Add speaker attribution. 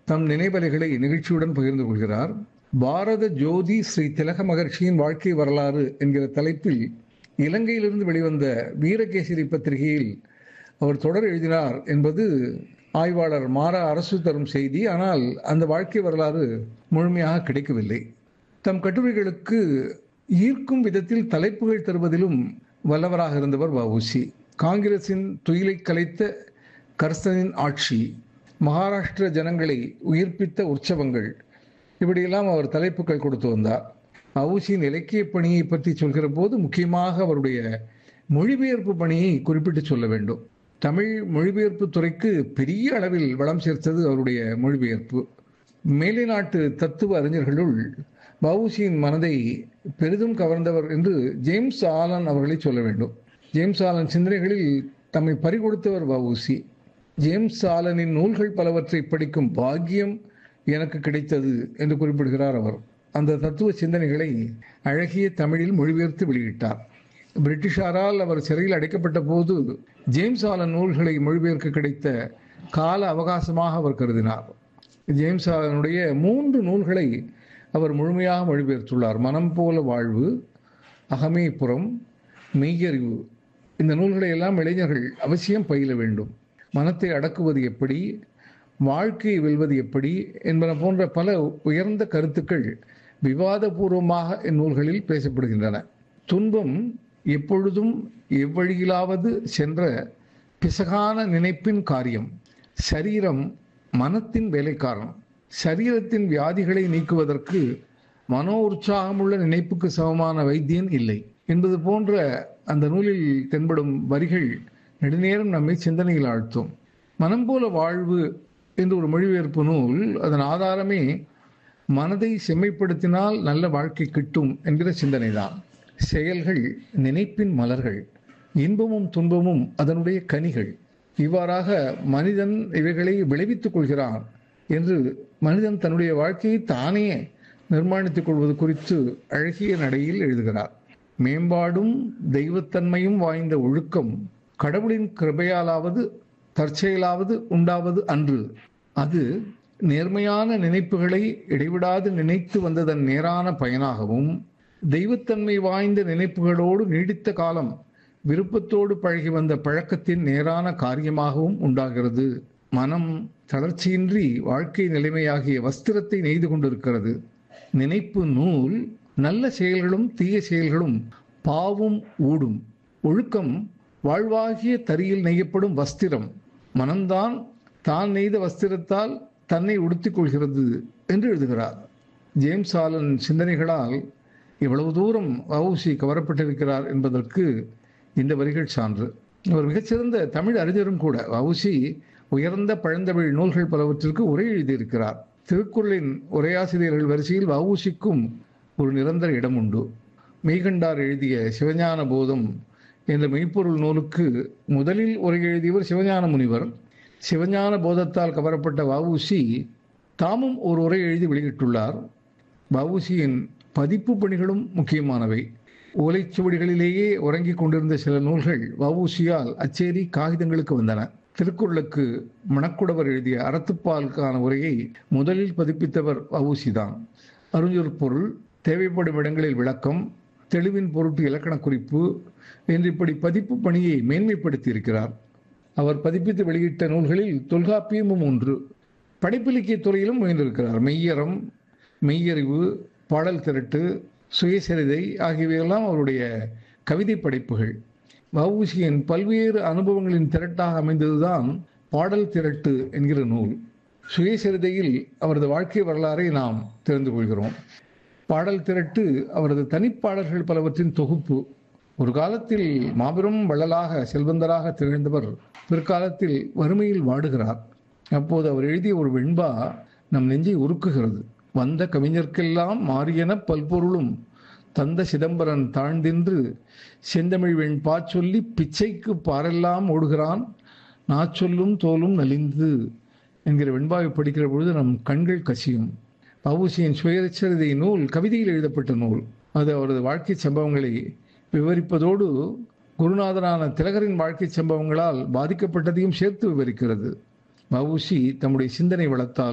Speaker 1: தம் நினைவலைகளை நிகழ்ச்சியுடன் பகிர்ந்து கொள்கிறார் பாரத ஜோதி ஸ்ரீ திலக மகர்ஷியின் வாழ்க்கை வரலாறு என்கிற தலைப்பில் இலங்கையிலிருந்து வெளிவந்த வீரகேசரி பத்திரிகையில் அவர் தொடர் எழுதினார் என்பது ஆய்வாளர் மாறா அரசு தரும் செய்தி ஆனால் அந்த வாழ்க்கை வரலாறு முழுமையாக கிடைக்கவில்லை தம் கட்டுரைகளுக்கு ஈர்க்கும் விதத்தில் தலைப்புகள் தருவதிலும் வல்லவராக இருந்தவர் வஉசி காங்கிரசின் துயிலை கலைத்த கர்சனின் ஆட்சி மகாராஷ்டிர ஜனங்களை உயிர்ப்பித்த உற்சவங்கள் இப்படியெல்லாம் அவர் தலைப்புகள் கொடுத்து வந்தார் வஉசியின் இலக்கிய பணியை பற்றி சொல்கிற போது முக்கியமாக அவருடைய மொழிபெயர்ப்பு பணியை குறிப்பிட்டு சொல்ல வேண்டும் தமிழ் மொழிபெயர்ப்பு துறைக்கு பெரிய அளவில் வளம் சேர்த்தது அவருடைய மொழிபெயர்ப்பு மேலை நாட்டு தத்துவ அறிஞர்களுள் வஉசியின் மனதை பெரிதும் கவர்ந்தவர் என்று ஜேம்ஸ் ஆலன் அவர்களை சொல்ல வேண்டும் ஜேம்ஸ் ஆலன் சிந்தனைகளில் தம்மை பறிகொடுத்தவர் வஉசி ஜேம்ஸ் ஆலனின் நூல்கள் பலவற்றை படிக்கும் பாக்கியம் எனக்கு கிடைத்தது என்று குறிப்பிடுகிறார் அவர் அந்த தத்துவ சிந்தனைகளை அழகிய தமிழில் மொழிபெயர்த்து வெளியிட்டார் பிரிட்டிஷாரால் அவர் சிறையில் அடைக்கப்பட்ட போது ஜேம்ஸ் ஆலன் நூல்களை மொழிபெயர்க்க கிடைத்த கால அவகாசமாக அவர் கருதினார் ஜேம்ஸ் ஆலனுடைய மூன்று நூல்களை அவர் முழுமையாக மொழிபெயர்த்துள்ளார் மனம் போல வாழ்வு அகமேபுரம் மெய்யறிவு இந்த நூல்களை எல்லாம் இளைஞர்கள் அவசியம் பயில வேண்டும் மனத்தை அடக்குவது எப்படி வாழ்க்கையை வெல்வது எப்படி என்பன போன்ற பல உயர்ந்த கருத்துக்கள் விவாதபூர்வமாக இந்நூல்களில் பேசப்படுகின்றன துன்பம் எப்பொழுதும் எவ்வழியிலாவது சென்ற பிசகான நினைப்பின் காரியம் சரீரம் மனத்தின் வேலைக்காரன் சரீரத்தின் வியாதிகளை நீக்குவதற்கு மனோ உற்சாகமுள்ள நினைப்புக்கு சமமான வைத்தியன் இல்லை என்பது போன்ற அந்த நூலில் தென்படும் வரிகள் நெடுநேரம் நம்மை சிந்தனையில் ஆழ்த்தும் மனம் போல வாழ்வு என்று ஒரு மொழிபெயர்ப்பு நூல் அதன் ஆதாரமே மனதை செம்மைப்படுத்தினால் நல்ல வாழ்க்கை கிட்டும் என்கிற சிந்தனைதான் செயல்கள் நினைப்பின் மலர்கள் இன்பமும் துன்பமும் அதனுடைய கனிகள் இவ்வாறாக மனிதன் இவைகளை விளைவித்துக் கொள்கிறான் என்று மனிதன் தன்னுடைய வாழ்க்கையை தானே நிர்மாணித்துக் கொள்வது குறித்து அழகிய நடையில் எழுதுகிறார் மேம்பாடும் தெய்வத்தன்மையும் வாய்ந்த ஒழுக்கம் கடவுளின் கிருபையாலாவது தற்செயலாவது உண்டாவது அன்று அது நேர்மையான நினைப்புகளை இடைவிடாது நினைத்து வந்ததன் நேரான பயனாகவும் தெய்வத்தன்மை வாய்ந்த நினைப்புகளோடு நீடித்த காலம் விருப்பத்தோடு பழகி வந்த பழக்கத்தின் நேரான காரியமாகவும் உண்டாகிறது மனம் தளர்ச்சியின்றி வாழ்க்கை நிலைமையாகிய வஸ்திரத்தை நெய்து கொண்டிருக்கிறது நினைப்பு நூல் நல்ல செயல்களும் தீய செயல்களும் பாவும் ஊடும் ஒழுக்கம் வாழ்வாகிய தரியில் நெய்யப்படும் வஸ்திரம் மனம்தான் தான் நெய்த வஸ்திரத்தால் தன்னை உடுத்திக் கொள்கிறது என்று எழுதுகிறார் ஜேம்ஸ் ஆலன் சிந்தனைகளால் இவ்வளவு தூரம் வவுசி கவரப்பட்டிருக்கிறார் என்பதற்கு இந்த வரிகள் சான்று அவர் மிகச்சிறந்த தமிழ் அறிஞரும் கூட வவுசி உயர்ந்த பழந்தமிழ் நூல்கள் பலவற்றிற்கு உரை எழுதியிருக்கிறார் திருக்குறளின் உரையாசிரியர்கள் வரிசையில் வவுசிக்கும் ஒரு நிரந்தர இடம் உண்டு மெய்கண்டார் எழுதிய சிவஞான போதம் என்ற மெய்ப்பொருள் நூலுக்கு முதலில் உரை எழுதியவர் சிவஞான முனிவர் சிவஞான போதத்தால் கவரப்பட்ட வவுசி தாமும் ஒரு உரை எழுதி வெளியிட்டுள்ளார் வவுசியின் பதிப்பு பணிகளும் முக்கியமானவை ஓலைச்சுவடிகளிலேயே உறங்கிக் கொண்டிருந்த சில நூல்கள் வவுசியால் அச்சேரி காகிதங்களுக்கு வந்தன திருக்குறளுக்கு மணக்குடவர் எழுதிய அறத்துப்பாலுக்கான உரையை முதலில் பதிப்பித்தவர் வவுசிதான் அறிஞர் பொருள் தேவைப்படும் இடங்களில் விளக்கம் தெளிவின் பொருட்டு இலக்கண குறிப்பு என்று இப்படி பதிப்பு பணியை மேன்மைப்படுத்தி இருக்கிறார் அவர் பதிப்பித்து வெளியிட்ட நூல்களில் தொல்காப்பியமும் ஒன்று படைப்பிலக்கிய துறையிலும் முயன்றிருக்கிறார் மெய்யறம் மெய்யறிவு பாடல் திரட்டு சுயசரிதை ஆகியவையெல்லாம் அவருடைய கவிதை படைப்புகள் வவுசியின் பல்வேறு அனுபவங்களின் திரட்டாக அமைந்ததுதான் பாடல் திரட்டு என்கிற நூல் சுயசரிதையில் அவரது வாழ்க்கை வரலாறை நாம் தெரிந்து கொள்கிறோம் பாடல் திரட்டு அவரது தனிப்பாடல்கள் பலவற்றின் தொகுப்பு ஒரு காலத்தில் மாபெரும் வள்ளலாக செல்வந்தராக திகழ்ந்தவர் பிற்காலத்தில் வறுமையில் வாடுகிறார் அப்போது அவர் எழுதிய ஒரு வெண்பா நம் நெஞ்சை உருக்குகிறது வந்த கவிஞர்க்கெல்லாம் மாறியன பல்பொருளும் தந்த சிதம்பரன் தாழ்ந்தின்று செந்தமிழ் வெண்பா சொல்லி பிச்சைக்கு பாரெல்லாம் ஓடுகிறான் நாச்சொல்லும் தோலும் நலிந்து என்கிற வெண்பாவை படிக்கிற பொழுது நம் கண்கள் கசியும் வவுசியின் சுயச்சரிதை நூல் கவிதையில் எழுதப்பட்ட நூல் அது அவரது வாழ்க்கை சம்பவங்களை விவரிப்பதோடு குருநாதரான திலகரின் வாழ்க்கை சம்பவங்களால் பாதிக்கப்பட்டதையும் சேர்த்து விவரிக்கிறது வவுசி தம்முடைய சிந்தனை வளத்தால்